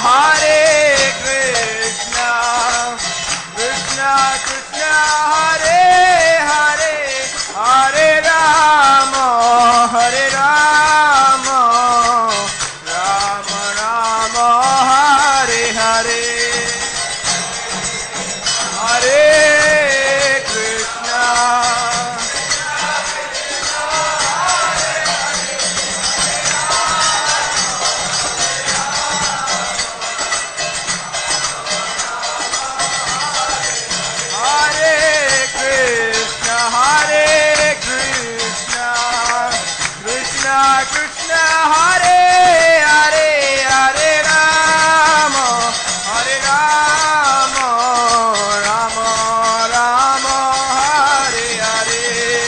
Hare Krishna, Krishna Krishna, Hare Hare, Hare Rama, Hare Rama, Rama Rama, Hare Hare. Hare Krishna. Hare Krishna, Hare Krishna, Krishna Krishna, Hare Hare, Hare Rama, Hare Rama, Rama Rama, Hare Hare.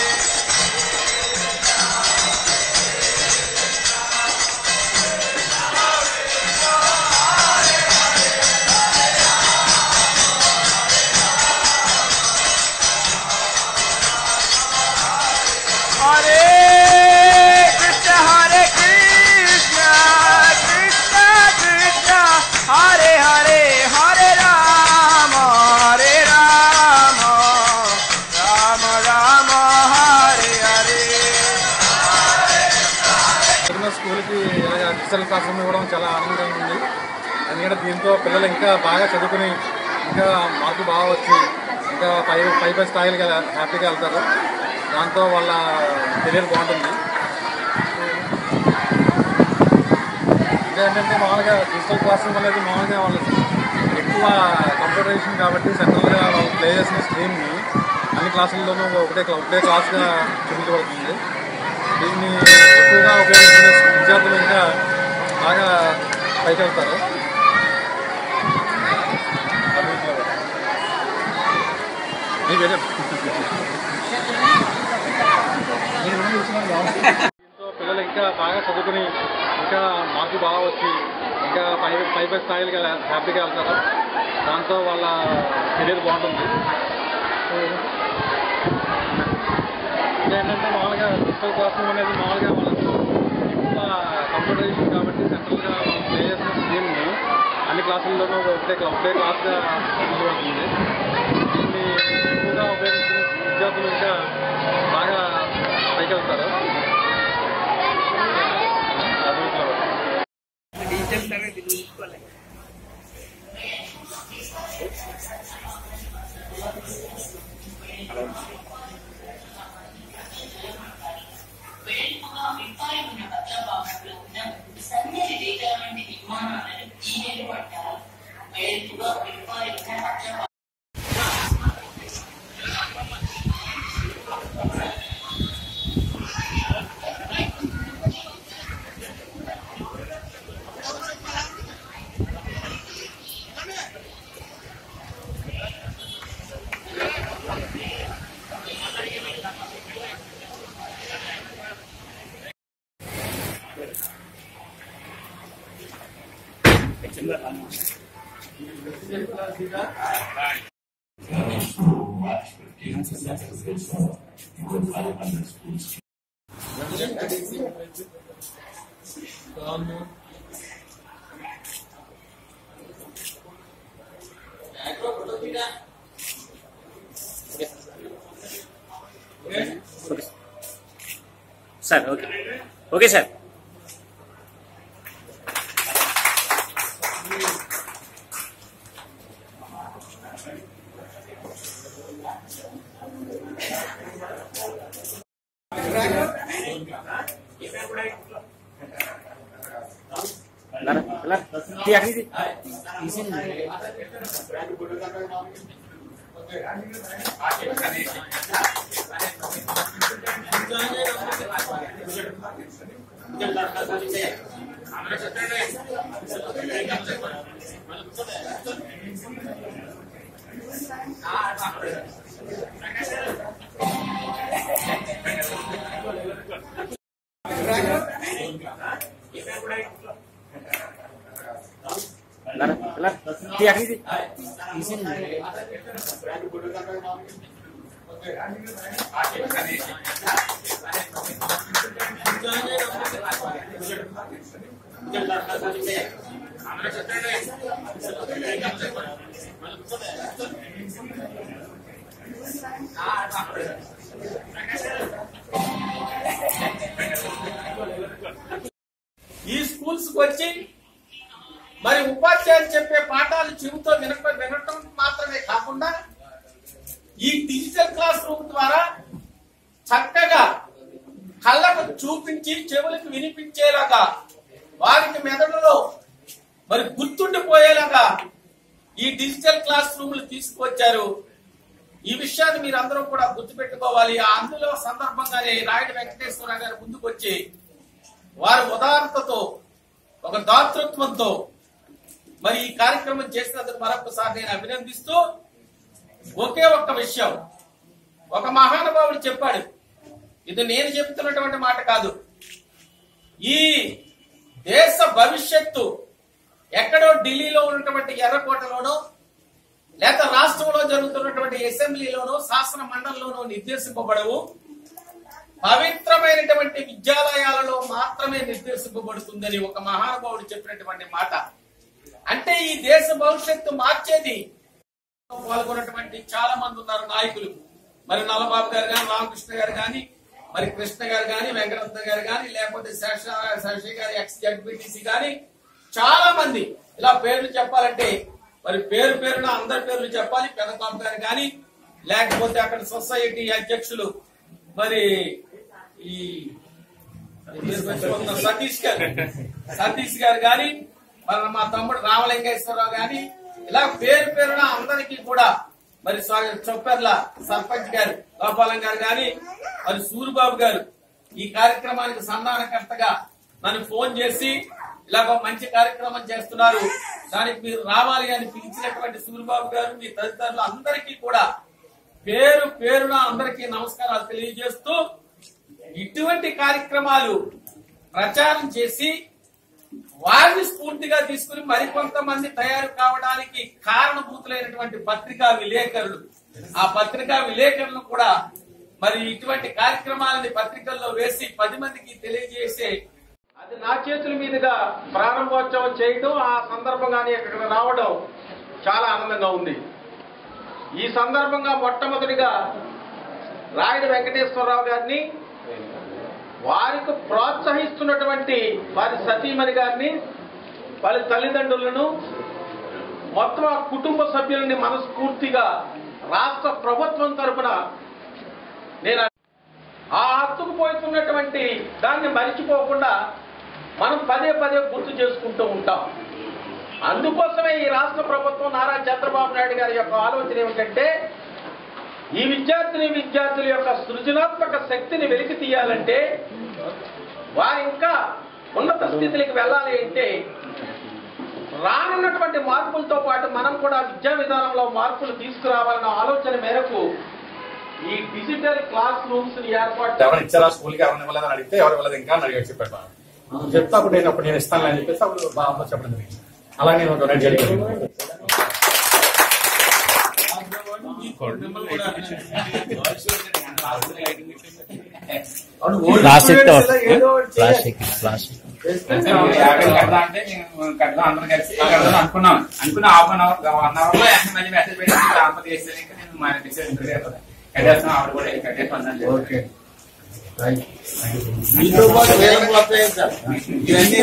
Hare Krishna, Hare Krishna, Krishna Krishna, Hare Hare, Hare Rama, Hare Rama, Rama Rama, Hare Hare. చిన్న స్కూల్కి ఇలాగ digital class room ఇవ్వడం చాలా ఆనందంగా ఉంది ఎందుకంటే దీంతో పిల్లలు ఇంకా బాగా చదువుకుని ఇంకా మార్కులు బాగా వచ్చి ఇంకా పై పై పై స్థాయికి హ్యాపీగా వెళ్తారు దాంతో వాళ్ళ కెరీర్ బాగుంటుంది ఇంకా ఏంటంటే మామూలుగా డిజిటల్ క్లాస్ రూమ్ అనేది మామూలుగా వాళ్ళు ఎక్కువ కంప్యూటరైజేషన్ కాబట్టి సెంట్రల్గా వాళ్ళు ప్లే చేసిన స్క్రీన్ని అన్ని క్లాసుల్లోనూ ఒకటే క్లా- ఒకటే క్లాస్గా చూపించబడుతుంది దీన్ని ఎక్కువగా ఉపయోగించిన విద్యార్థులు ఇంకా బాగా పైకి వెళ్తారు మీకు ఏదో- దీంతో పిల్లలు ఇంకా బాగా చదువుకుని ఇంకా మార్కులు బాగా వచ్చి ఇంకా పై పై పై స్థాయికి హ్యాపీగా వెళ్తారు దాంతో వాళ్ళ కెరీర్ బాగుంటుంది ఇంకా ఏంటంటే మామూలుగా డిజిటల్ క్లాస్ రూమ్ అనేది మామూలుగా వాళ్ళు ఎక్కువ కంప్యూటరైజేషన్ కాబట్టి సెంట్రల్గా వాళ్ళు ప్లే చేసిన స్క్రీన్ని అన్ని క్లాసుల్లోనూ ఒకటే క్లా- ఒకటే క్లాస్గా చూపించబడుతుంది దీన్ని ఎక్కువగా ఉపయోగించిన విద్యార్థులు ఇంకా బాగా పైకి వెళ్తారు అభివృద్ధిలో వేడుకగా విప్పారమైన భద్రభాగంలో ఉన్న సన్నటి రేఖ వంటి విమానాలను జీవేలు అంటారు వేడుకగా విప్పారి ఉన్న భద్రభాగం సార్ ఓకే ఓకే సార్ వెళ్ళరా, వెళ్ళరా. తీ, అక్కడికి తీ. వెళ్ళరా, వెళ్ళరా. తీ, అక్కడికి తీ. Thank you. తీసుకొచ్చి మరి ఉపాధ్యాయులు చెప్పే పాఠాలు చెబుతూ వినక వినటం మాత్రమే కాకుండా ఈ డిజిటల్ క్లాస్ రూమ్ ద్వారా చక్కగా కళ్ళకు చూపించి చెవులకు వినిపించేలాగా వారికి మెదడులో మరి గుర్తుండిపోయేలాగా ఈ డిజిటల్ క్లాస్ రూమ్లు తీసుకువచ్చారు ఈ విషయాన్ని మీరు అందరూ కూడా గుర్తుపెట్టుకోవాలి ఆ అందులో సందర్భంగానే రాయుడు వెంకటేశ్వరరావు గారు ముందుకు వచ్చి వారి ఉదారతతో ఒక దాతృత్వంతో మరి ఈ కార్యక్రమం చేసినందుకు మరొకసారి నేను అభినందిస్తూ ఒకే ఒక్క విషయం ఒక మహానుభావుడు చెప్పాడు ఇది నేను చెప్తున్నటువంటి మాట కాదు ఈ దేశ భవిష్యత్తు ఎక్కడో ఢిల్లీలో ఉన్నటువంటి ఎర్రకోటలోనో లేక రాష్ట్రంలో జరుగుతున్నటువంటి అసెంబ్లీలోనో శాసన మండలిలోనో నిర్దేశింపబడవు పవిత్రమైనటువంటి విద్యాలయాలలో మాత్రమే నిర్దేశింపబడుతుందని ఒక మహానుభావుడు చెప్పినటువంటి మాట అంటే ఈ దేశ భవిష్యత్తు మార్చేది పాల్గొన్నటువంటి చాలా మంది ఉన్నారు నాయకులు మరి నల్లబాబు గారు కానీ రామకృష్ణ గారు కానీ మరి కృష్ణ గారు కానీ వెంకటరత్న గారు కానీ లేకపోతే శేష శశి గారి ఎక్స్ జడ్పీటీసీ కానీ చాలా మంది ఇలా పేర్లు చెప్పాలంటే మరి పేరు పేరున అందరి పేర్లు చెప్పాలి పెదకాపు గారు కానీ లేకపోతే అక్కడ సొసైటీ అధ్యక్షులు మరి ఈ సతీష్ గారు సతీష్ గారు గాని మన మా తమ్ముడు రామలింగేశ్వరరావు గాని ఇలా పేరు పేరున అందరికీ కూడా మరి స్వా- చొప్పెర్ల సర్పంచ్ గారు గోపాలం గారు గాని మరి సూరిబాబు గారు ఈ కార్యక్రమానికి సంధానకర్తగా నన్ను ఫోన్ చేసి ఇలాగ ఒక మంచి కార్యక్రమం చేస్తున్నారు దానికి మీరు రావాలి అని పిలిచినటువంటి సూరిబాబు గారు మీ తదితరులు అందరికీ కూడా పేరు పేరున అందరికీ నమస్కారాలు తెలియజేస్తూ ఇటువంటి కార్యక్రమాలు ప్రచారం చేసి వారిని స్ఫూర్తిగా తీసుకుని మరికొంతమంది తయారు కావడానికి కారణభూతులైనటువంటి పత్రికా విలేకరులు ఆ పత్రికా విలేకరులు కూడా మరి ఇటువంటి కార్యక్రమాలని పత్రికల్లో వేసి పది మందికి తెలియజేసే అది నా చేతుల మీదుగా ప్రారంభోత్సవం చేయడం ఆ సందర్భంగానే ఇక్కడ రావడం చాలా ఆనందంగా ఉంది ఈ సందర్భంగా మొట్టమొదటిగా రాయుడు వెంకటేశ్వరరావు గారిని వారికి ప్రోత్సహిస్తున్నటువంటి వారి సతీమణి గారిని వారి తల్లిదండ్రులను మొత్తం ఆ కుటుంబ సభ్యులని మనస్ఫూర్తిగా రాష్ట్ర ప్రభుత్వం తరపున నేను ఆ అత్తుకుపోతున్నటువంటి దాన్ని మరిచిపోకుండా మనం పదే పదే గుర్తు చేసుకుంటూ ఉంటాం అందుకోసమే ఈ రాష్ట్ర ప్రభుత్వం నారా చంద్రబాబు నాయుడు గారి యొక్క ఆలోచన ఏమిటంటే ఈ విద్యార్థిని విద్యార్థుల యొక్క సృజనాత్మక శక్తిని వెలికి తీయాలంటే వారు ఇంకా ఉన్నత స్థితికి వెళ్ళాలి అంటే రానున్నటువంటి మార్పులతో పాటు మనం కూడా విద్యా విధానంలో మార్పులు తీసుకురావాలన్న ఆలోచన మేరకు ఈ డిజిటల్ క్లాస్ రూమ్స్ ని ఏర్పాటు ఎవరు ఇచ్చారా స్కూల్ కి ఎవరిని ఇవ్వలేదని అడిగితే ఎవరు ఇవ్వలేదు ఇంకా అని అడిగాడు చెప్పాడు బాబు చెప్తా అప్పుడు నేను అప్పుడు నేను ఇస్తాను అని చెప్పేసి అప్పుడు బాబు చెప్పడం జరిగింది అలా నేను ఒక రెండు జరిగింది ప్లాస్టిక్ తో ప్లాస్టిక్ ప్లాస్టిక్ యాభై కడదాం అంటే మేము కడదాం అందరం కలిసి కడదాం అనుకున్నాం అనుకున్న half an hour one hour లో వెంటనే మళ్ళీ మెసేజ్ పెట్టి దాంపతి చేస్తే నేను మా డిసైడ్ కట్టేస్తాం ఆవిడ కూడా కట్టేసి ఓకే మీతో పాటు వేలం వస్తాయి సార్ ఇవన్నీ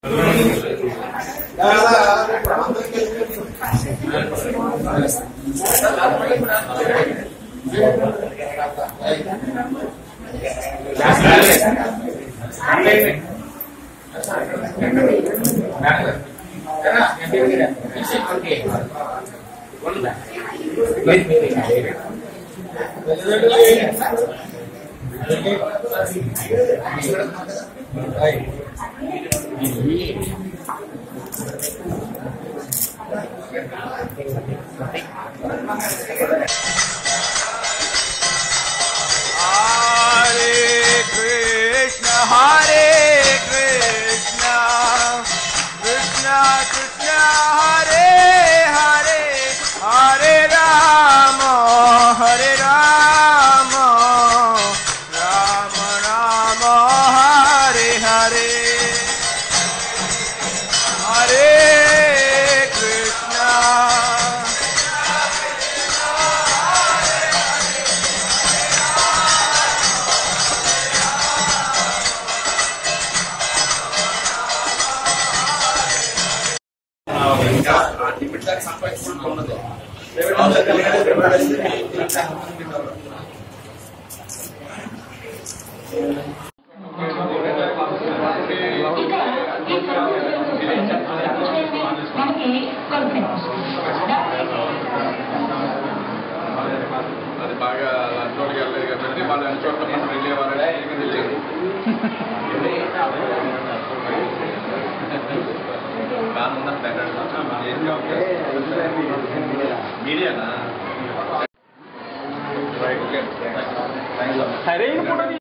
Hare Krishna, Hare Krishna, Krishna Krishna, Hare Hare, Hare Rama, Hare Rama, Rama Rama, Hare Hare, Hare Krishna. అది బాగా లంచోడికి వెళ్ళలేదు కాబట్టి వాళ్ళు అన్ని చోట్ల మనం వెళ్ళేవారని ఏమీ తెలియదు మీడియానా